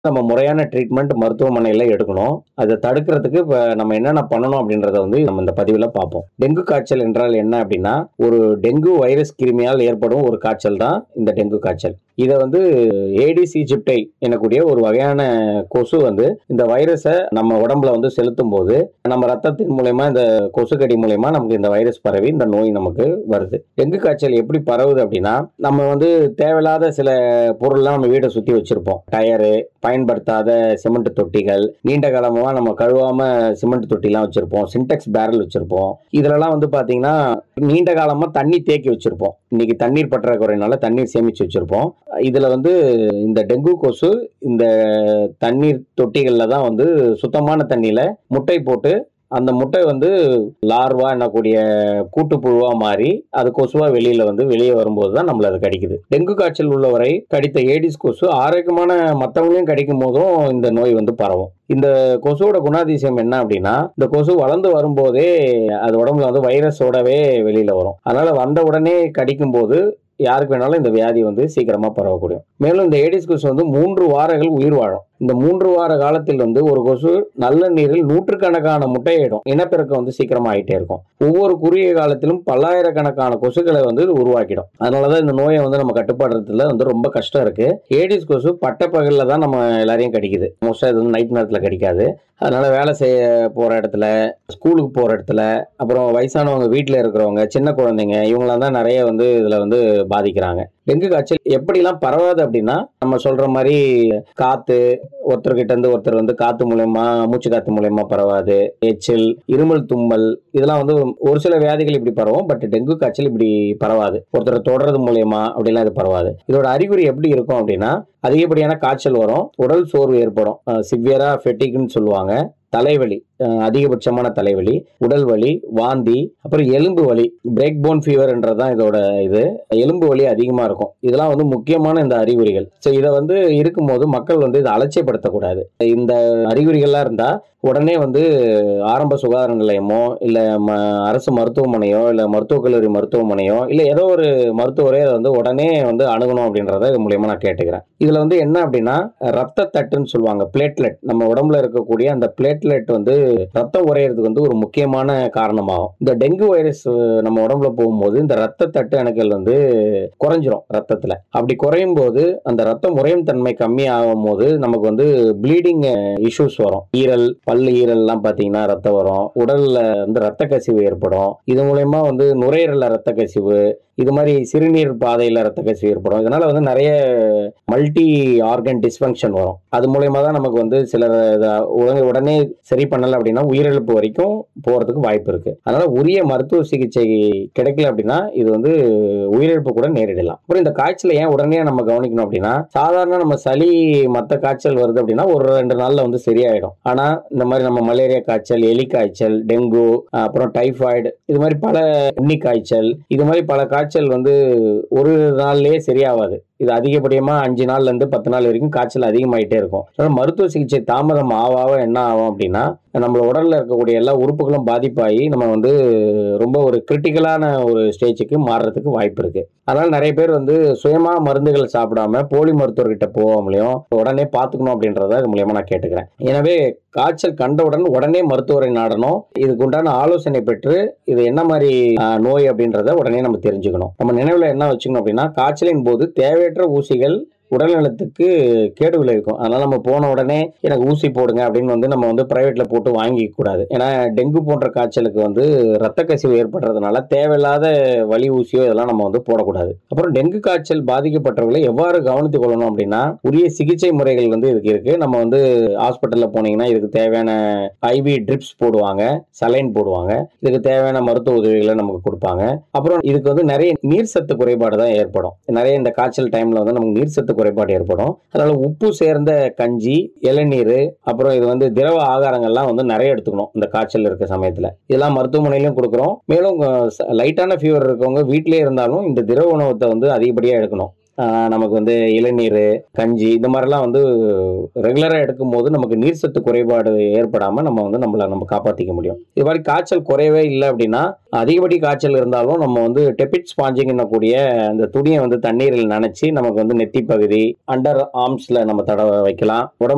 நம்ம முறையான ட்ரீட்மெண்ட் மருத்துவமனையில எடுக்கணும் அதை தடுக்கிறதுக்கு இப்போ நம்ம என்னென்ன பண்ணணும் அப்படின்றத வந்து நம்ம இந்த பதிவில் பார்ப்போம் டெங்கு காய்ச்சல் என்றால் என்ன அப்படின்னா ஒரு டெங்கு வைரஸ் கிருமியால் ஏற்படும் ஒரு காய்ச்சல் தான் இந்த டெங்கு காய்ச்சல் இதை வந்து ஏடிஸ் ஈஜிப்டை எனக்கூடிய ஒரு வகையான கொசு வந்து இந்த வைரஸை நம்ம உடம்புல வந்து செலுத்தும் போது நம்ம ரத்தத்தின் மூலயமா இந்த கொசுக்கடி மூலயமா நமக்கு இந்த வைரஸ் பரவி இந்த நோய் நமக்கு வருது டெங்கு காய்ச்சல் எப்படி பரவுது அப்படின்னா நம்ம வந்து தேவையில்லாத சில பொருள்லாம் நம்ம வீட்டை சுற்றி வச்சிருப்போம் டயரு பயன்படுத்தாத சிமெண்ட் தொட்டிகள் நீண்ட காலமாக நம்ம கழுவாம சிமெண்ட் தொட்டிலாம் வச்சிருப்போம் சின்டெக்ஸ் பேரல் வச்சிருப்போம் இதுலலாம் வந்து பார்த்தீங்கன்னா நீண்ட காலமாக தண்ணி தேக்கி வச்சிருப்போம் இன்னைக்கு தண்ணீர் பற்றாக்குறையினால தண்ணீர் சேமிச்சு வச்சிருப்போம் இதுல வந்து இந்த டெங்கு கொசு இந்த தண்ணீர் தொட்டிகள்ல தான் வந்து சுத்தமான தண்ணியில முட்டை போட்டு அந்த முட்டை வந்து லார்வா என்னக்கூடிய கூட்டுப்புழுவா மாறி அது கொசுவா வெளியில வந்து வெளியே வரும்போது தான் நம்மள அது கடிக்குது டெங்கு காய்ச்சல் உள்ளவரை கடித்த ஏடிஸ் கொசு ஆரோக்கியமான மற்றவங்களையும் கடிக்கும் போதும் இந்த நோய் வந்து பரவும் இந்த கொசுவோட குணாதிசயம் என்ன அப்படின்னா இந்த கொசு வளர்ந்து வரும்போதே அது உடம்புல வந்து வைரஸோடவே வெளியில வரும் அதனால வந்த உடனே கடிக்கும் போது யாருக்கு வேணாலும் இந்த வியாதி வந்து சீக்கிரமா பரவக்கூடியும் மேலும் இந்த ஏடிஸ் கொசு வந்து மூன்று வாரங்கள் உயிர் வாழும் இந்த மூன்று வார காலத்தில் வந்து ஒரு கொசு நல்ல நீரில் நூற்றுக்கணக்கான முட்டையிடும் இனப்பெருக்கம் வந்து சீக்கிரமா ஆயிட்டே இருக்கும் ஒவ்வொரு குறுகிய காலத்திலும் பல்லாயிரக்கணக்கான கொசுக்களை வந்து இது உருவாக்கிடும் அதனாலதான் இந்த நோயை வந்து நம்ம கட்டுப்படுறதுல வந்து ரொம்ப கஷ்டம் இருக்கு ஏடிஸ் கொசு பட்டப்பகல்ல தான் நம்ம எல்லாரையும் கடிக்குது மோஸ்டா இது வந்து நைட் நேரத்துல கடிக்காது அதனால வேலை செய்ய போற இடத்துல ஸ்கூலுக்கு போற இடத்துல அப்புறம் வயசானவங்க வீட்டில் இருக்கிறவங்க சின்ன குழந்தைங்க இவங்களாம் தான் நிறைய வந்து இதுல வந்து பாதிக்கிறாங்க டெங்கு காய்ச்சல் எப்படிலாம் பரவாது அப்படின்னா நம்ம சொல்ற மாதிரி காத்து ஒருத்தர்கிட்ட இருந்து ஒருத்தர் வந்து காத்து மூலயமா மூச்சு காத்து மூலயமா பரவாது எச்சில் இருமல் தும்மல் இதெல்லாம் வந்து ஒரு சில வியாதிகள் இப்படி பரவும் பட் டெங்கு காய்ச்சல் இப்படி பரவாது ஒருத்தர் தொடறது மூலயமா அப்படிலாம் இது பரவாது இதோட அறிகுறி எப்படி இருக்கும் அப்படின்னா அதிகப்படியான காய்ச்சல் வரும் உடல் சோர்வு ஏற்படும் சிவியரா ஃபெட்டிக்னு சொல்லுவாங்க தலைவலி அஹ் அதிகபட்சமான தலைவலி உடல் வலி வாந்தி அப்புறம் எலும்பு வலி பிரேக் போன் ஃபீவர்ன்றதான் இதோட இது எலும்பு வலி அதிகமாக இருக்கும் இதெல்லாம் வந்து முக்கியமான இந்த அறிகுறிகள் ஸோ இதை வந்து இருக்கும்போது மக்கள் வந்து இதை அலட்சியப்படுத்தக்கூடாது இந்த அறிகுறிகள்லாம் இருந்தால் உடனே வந்து ஆரம்ப சுகாதார நிலையமோ இல்லை ம அரசு மருத்துவமனையோ இல்லை மருத்துவக் கல்லூரி மருத்துவமனையோ இல்லை ஏதோ ஒரு மருத்துவரே அதை வந்து உடனே வந்து அணுகணும் அப்படின்றத இது மூலியமா நான் கேட்டுக்கிறேன் இதில் வந்து என்ன அப்படின்னா ரத்த தட்டுன்னு சொல்லுவாங்க பிளேட்லெட் நம்ம உடம்புல இருக்கக்கூடிய அந்த பிளேட்லெட் வந்து ரத்தம் உறையிறதுக்கு வந்து ஒரு முக்கியமான காரணமாகும் இந்த டெங்கு வைரஸ் நம்ம உடம்புல போகும்போது இந்த ரத்த தட்டு அணுக்கள் வந்து குறைஞ்சிரும் ரத்தத்துல அப்படி குறையும் போது அந்த ரத்தம் உறையும் தன்மை கம்மி ஆகும் போது நமக்கு வந்து ப்ளீடிங் இஷ்யூஸ் வரும் ஈரல் பல்லு ஈரல்லாம் பார்த்தீங்கன்னா ரத்தம் வரும் உடல்ல வந்து ரத்த கசிவு ஏற்படும் இது மூலயமா வந்து நுரையீரல்ல ரத்த கசிவு இது மாதிரி சிறுநீர் பாதையில ரத்த கசிவு ஏற்படும் இதனால வந்து நிறைய மல்டி ஆர்கன் டிஸ்ஃபங்க்ஷன் வரும் அது மூலயமா தான் நமக்கு வந்து சில உடனே உடனே சரி பண்ணல அப்படின்னா உயிரிழப்பு வரைக்கும் போறதுக்கு வாய்ப்பு இருக்கு அதனால உரிய மருத்துவ சிகிச்சை கிடைக்கல அப்படின்னா இது வந்து உயிரிழப்பு கூட நேரிடலாம் அப்புறம் இந்த காய்ச்சலை ஏன் உடனே நம்ம கவனிக்கணும் அப்படின்னா சாதாரண நம்ம சளி மற்ற காய்ச்சல் வருது அப்படின்னா ஒரு ரெண்டு நாள்ல வந்து சரியாயிடும் ஆனா இந்த மாதிரி நம்ம மலேரியா காய்ச்சல் எலி காய்ச்சல் டெங்கு அப்புறம் டைஃபாய்டு இது மாதிரி பல உண்ணி காய்ச்சல் இது மாதிரி பல காய்ச்சல் வந்து ஒரு நாள்லயே சரியாகாது இது அதிகப்படியமா அஞ்சு நாள்ல இருந்து பத்து நாள் வரைக்கும் காய்ச்சல் அதிகமாயிட்டே இருக்கும் அதனால மருத்துவ சிகிச்சை தாமதம் ஆவாவ என்ன ஆகும் அப்படின்னா நம்ம உடல்ல இருக்கக்கூடிய எல்லா உறுப்புகளும் பாதிப்பாகி நம்ம வந்து ரொம்ப ஒரு கிரிட்டிக்கலான ஒரு ஸ்டேஜுக்கு மாறுறதுக்கு வாய்ப்பு இருக்கு அதனால நிறைய பேர் வந்து சுயமா மருந்துகள் சாப்பிடாம போலி மருத்துவர்கிட்ட போகாமலையும் உடனே பார்த்துக்கணும் அப்படின்றத இது மூலியமா நான் கேட்டுக்கிறேன் எனவே காய்ச்சல் கண்டவுடன் உடனே மருத்துவரை நாடணும் இதுக்கு உண்டான ஆலோசனை பெற்று இது என்ன மாதிரி ஆஹ், நோய் அப்படின்றத உடனே நம்ம தெரிஞ்சுக்கணும் நம்ம நினைவுல என்ன வச்சுக்கணும் அப்படின்னா காய்ச்சலின் போது தேவையற்ற ஊசிகள் உடல்நலத்துக்கு கேடு விளைவிக்கும் அதனால நம்ம போன உடனே எனக்கு ஊசி போடுங்க அப்படின்னு வந்து நம்ம வந்து பிரைவேட்ல போட்டு வாங்கிக்க கூடாது ஏன்னா டெங்கு போன்ற காய்ச்சலுக்கு வந்து ரத்த கசிவு ஏற்படுறதுனால தேவையில்லாத வலி ஊசியோ இதெல்லாம் நம்ம வந்து போடக்கூடாது அப்புறம் டெங்கு காய்ச்சல் பாதிக்கப்பட்டவர்களை எவ்வாறு கவனித்துக் கொள்ளணும் அப்படின்னா உரிய சிகிச்சை முறைகள் வந்து இதுக்கு இருக்கு நம்ம வந்து ஹாஸ்பிட்டல்ல போனீங்கன்னா இதுக்கு தேவையான ஐவி ட்ரிப்ஸ் போடுவாங்க சலைன் போடுவாங்க இதுக்கு தேவையான மருத்துவ உதவிகளை நமக்கு கொடுப்பாங்க அப்புறம் இதுக்கு வந்து நிறைய நீர் சத்து குறைபாடு தான் ஏற்படும் நிறைய இந்த காய்ச்சல் டைம்ல வந்து நமக்கு நீர் சத்து குறைபாடு ஏற்படும் அதனால உப்பு சேர்ந்த கஞ்சி இளநீர் அப்புறம் இது வந்து திரவ ஆகாரங்கள்லாம் வந்து நிறைய எடுத்துக்கணும் இந்த காய்ச்சல் இருக்க சமயத்துல இதெல்லாம் மருத்துவமனையிலும் கொடுக்குறோம் மேலும் லைட்டான ஃபீவர் இருக்கவங்க வீட்டிலே இருந்தாலும் இந்த திரவ உணவத்தை வந்து அதிகப்படியா எடுக்கணும் ஆஹ் நமக்கு வந்து இளநீர் கஞ்சி இந்த மாதிரிலாம் வந்து ரெகுலராக எடுக்கும் போது நமக்கு நீர் சத்து குறைபாடு ஏற்படாமல் நம்ம வந்து நம்மளை நம்ம காப்பாற்றிக்க முடியும் இது மாதிரி காய்ச்சல் குறையவே இல்லை அப்படின்னா அதிகப்படி காய்ச்சல் இருந்தாலும் நம்ம வந்து டெபிட் ஸ்பாஞ்சிங் கூடிய அந்த துணியை வந்து தண்ணீரில் நனைச்சி நமக்கு வந்து நெத்தி பகுதி அண்டர் ஆர்ம்ஸில் நம்ம தடவை வைக்கலாம் உடம்பு